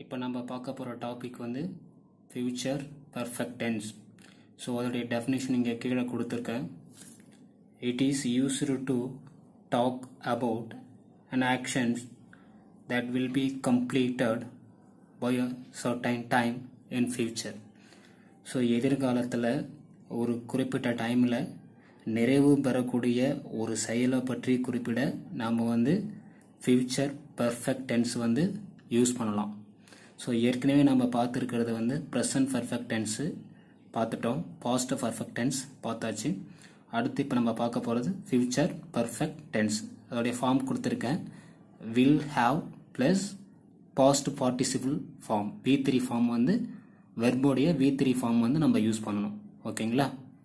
இப்போ நம்ம பார்க்க போகிற டாபிக் வந்து ஃபியூச்சர் பர்ஃபெக்ட் டென்ஸ் ஸோ அதோடைய டெஃபினேஷன் இங்கே கீழே கொடுத்துருக்கேன் it is used to talk about and actions that will be completed by a certain time in future so எதிர்காலத்தில் ஒரு குறிப்பிட்ட டைமில் நிறைவு பெறக்கூடிய ஒரு செயலை பற்றி குறிப்பிட நாம் வந்து ஃபியூச்சர் பர்ஃபெக்ட் டென்ஸ் வந்து யூஸ் பண்ணலாம் ஸோ ஏற்கனவே நம்ம பார்த்துருக்கிறது வந்து ப்ரெசன்ட் பர்ஃபெக்ட் டென்ஸு பார்த்துட்டோம் பாஸ்ட் பர்ஃபெக்ட் டென்ஸ் பார்த்தாச்சு அடுத்து இப்போ நம்ம பார்க்க போகிறது ஃபியூச்சர் பர்ஃபெக்ட் டென்ஸ் அதோடைய ஃபார்ம் கொடுத்துருக்கேன் will have plus past participle form V three form வந்து வெர்போடைய வி த்ரீ ஃபார்ம் வந்து நம்ம யூஸ் பண்ணணும் ஓகேங்களா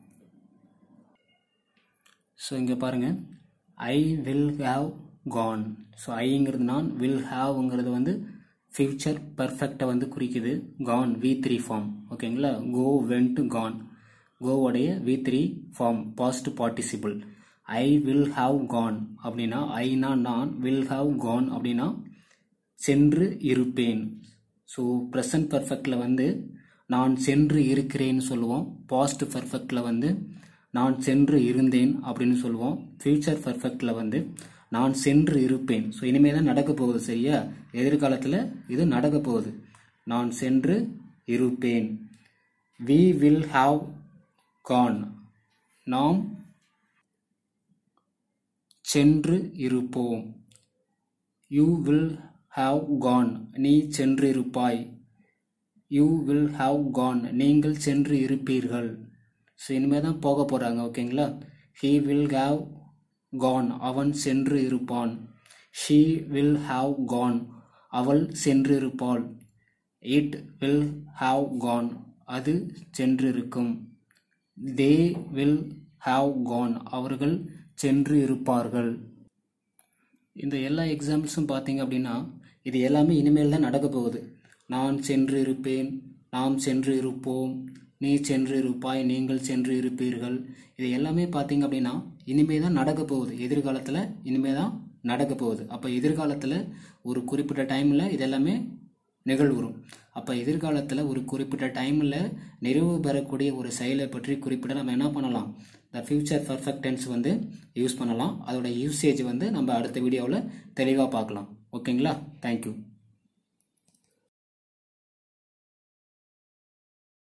ஸோ இங்கே பாருங்கள் I will have gone so ஐங்கிறது நான் வில் ஹாவ்ங்கிறது வந்து ஃபியூச்சர் பர்ஃபெக்டை வந்து குறிக்குது கான் வி த்ரீ ஃபார்ம் ஓகேங்களா கோ வென்ட் கான் கோவோடைய V three form past participle I will have gone அப்படின்னா ஐனா நான் வில் ஹாவ் கான் அப்படின்னா சென்று இருப்பேன் ஸோ ப்ரெசன்ட் பர்ஃபெக்டில் வந்து நான் சென்று இருக்கிறேன்னு சொல்லுவோம் பாஸ்ட் பர்ஃபெக்டில் வந்து நான் சென்று இருந்தேன் அப்படின்னு சொல்லுவோம் ஃபியூச்சர் பர்ஃபெக்டில் வந்து நான் சென்று இருப்பேன் ஸோ இனிமேல் தான் நடக்க போகுது சரியா எதிர்காலத்தில் இது நடக்க போகுது நான் சென்று இருப்பேன் வி வில் ஹாவ் கான் நாம் சென்று இருப்போம் யூ வில் ஹாவ் கான் நீ சென்று இருப்பாய் யூ வில் ஹாவ் கான் நீங்கள் சென்று இருப்பீர்கள் ஸோ இனிமேல் தான் போக போகிறாங்க ஓகேங்களா ஹீ வில் ஹாவ் கான் அவன் சென்று இருப்பான் ஷீ வில் ஹாவ் கான் அவள் சென்று இருப்பாள் இட் வில் ஹாவ் கான் அது சென்று இருக்கும் தே வில் ஹாவ் கான் அவர்கள் சென்று இருப்பார்கள் இந்த எல்லா எக்ஸாம்பிள்ஸும் பார்த்தீங்க அப்படின்னா இது எல்லாமே இனிமேல் தான் நடக்க போகுது நான் சென்று இருப்பேன் நாம் சென்று இருப்போம் நீ சென்று இருப்பாய் நீங்கள் சென்று இருப்பீர்கள் இது எல்லாமே பார்த்தீங்க அப்படின்னா இனிமே தான் நடக்க போகுது எதிர்காலத்தில் இனிமே தான் நடக்க போகுது அப்போ எதிர்காலத்தில் ஒரு குறிப்பிட்ட டைமில் இதெல்லாமே நிகழ்வுறும் அப்போ எதிர்காலத்தில் ஒரு குறிப்பிட்ட டைமில் நிறைவு பெறக்கூடிய ஒரு செயலை பற்றி குறிப்பிட நம்ம என்ன பண்ணலாம் த ஃபியூச்சர் பர்ஃபெக்ட் டென்ஸ் வந்து யூஸ் பண்ணலாம் அதோட யூசேஜ் வந்து நம்ம அடுத்த வீடியோவில் தெளிவாக பார்க்கலாம் ஓகேங்களா தேங்க்யூ